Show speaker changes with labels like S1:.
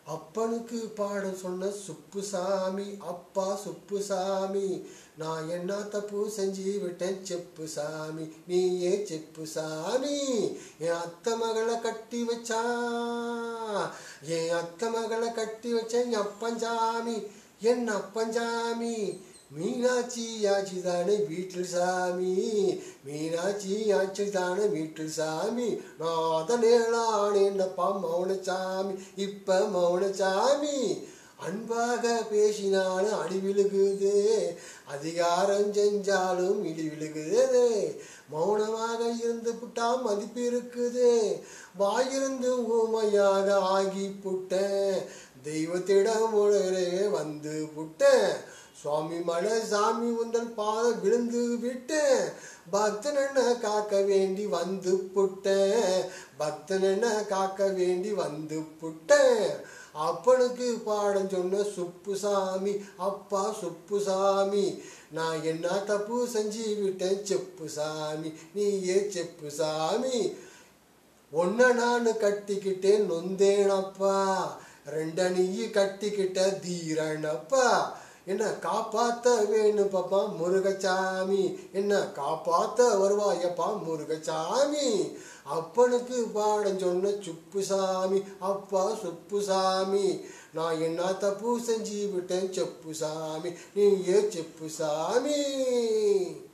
S1: அப்பனுக்கு பாடம் சொன்ன சுப்புசாமி அப்பா சுப்புசாமி நான் என்ன தப்பு செஞ்சு விட்டேன் செப்பு சாமி நீயே செப்பு சாமி என் அத்தை மகளை கட்டி வச்சா என் அத்தை மகளை கட்டி வச்சேன் என் அப்பஞ்சாமி என் அப்பஞ்சாமி மீனாட்சி ஆட்சி தானே வீட்டில் சாமி மீனாட்சி ஆட்சி தானே வீட்டில் சாமி நான் அதனேளான் என்னப்பா மௌனசாமி இப்ப மௌனசாமி அன்பாக பேசினாலும் அடி விழுகுது அதிகாரம் செஞ்சாலும் இடி விழுகுது மௌனமாக இருந்து புட்டா மதிப்பு இருக்குது வாயிருந்து ஊமையாக ஆகி புட்டேன் தெய்வத்திடம் உடனே வந்து புட்டேன் சுவாமி மலை சாமி உந்தன் பாதம் விழுந்து விட்டேன் பக்தன காக்க வேண்டி வந்து புட்டேன் பக்தன காக்க வேண்டி வந்து புட்டேன் அப்பனுக்கு பாடம் சொன்ன சுப்புசாமி அப்பா சுப்புசாமி நான் என்ன தப்பு செஞ்சு விட்டேன் செப்பு சாமி நீயே செப்பு சாமி ஒன்ன நான் கட்டிக்கிட்டேன் நொந்தேனப்பா ரெண்ட நீ கட்டிக்கிட்ட தீரனப்பா என்ன காப்பாத்த வேணும் பாப்பா முருகச்சாமி என்ன காப்பாத்த வருவாயப்பா முருகச்சாமி அப்பனுக்கு பாடம் சொன்ன சுப்புசாமி அப்பா சுப்புசாமி நான் என்ன தப்பு செஞ்சு விட்டேன் செப்பு சாமி நீ ஏ செப்பு சாமி